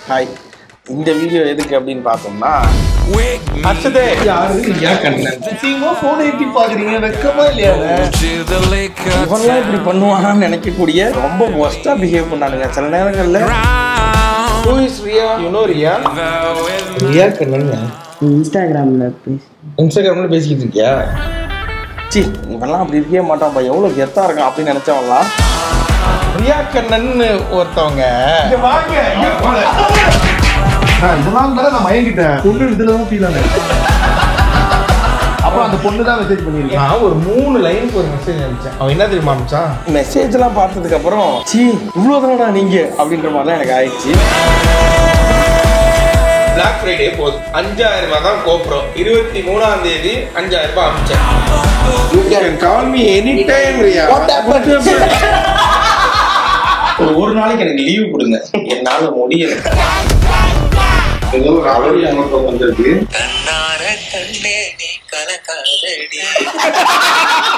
Hi இந்த video எதுக்கு அப்படின்னு பார்த்தோம்னா அர்ஷதே சீமா போன் எட்டி பாக்குறீங்க வெக்கமா இல்லையா இவன்லாம் இப்படி பண்ணுவானான்னு நினைக்கக்கூடிய ரொம்ப ஒஸ்டா பிஹேவ் பண்ணானுங்க சில நேரங்கள்ல Who is Ria? You know Ria? Riya Kannan இன்ஸ்டாகிராம்ல பேசி இன்ஸ்டாகிராம்ல பேசிக்கிட்டு இருக்கியா சி இவன்லாம் அப்படி இருக்கவே மாட்டான்ப்பா எவ்வளவு கெத்தா இருக்கான் அப்படின்னு நினைச்சவன்லாம் ரியா கண்ணன் ஒருத்தவங்க இதெல்லாம் தான் நான் மயங்கிட்டேன் பொண்ணு இதுல தான் ஃபீல் ஆனேன் அப்புறம் அந்த பொண்ணு தான் மெசேஜ் பண்ணிருக்கேன் நான் ஒரு மூணு லைனுக்கு ஒரு மெசேஜ் அனுப்பிச்சேன் அவன் என்ன தெரியுமா அனுப்பிச்சான் மெசேஜ் எல்லாம் பார்த்ததுக்கு அப்புறம் சி இவ்வளவுதானடா நீங்க அப்படின்ற மாதிரிலாம் எனக்கு ஆயிடுச்சு பிளாக் ஃப்ரைடே போகுது அஞ்சாயிரம் ரூபாய் தான் கோப்புறம் இருபத்தி மூணாம் தேதி அஞ்சாயிரம் ரூபாய் அனுப்பிச்சேன் call me any time Riya ஒரு ஒரு நாளைக்கு எனக்கு லீவ் கொடுங்க என்னால முடியல ஏதோ ஒரு அழகு வந்திருக்கு கண்ணார கண்ணே நீ கலக்காதடி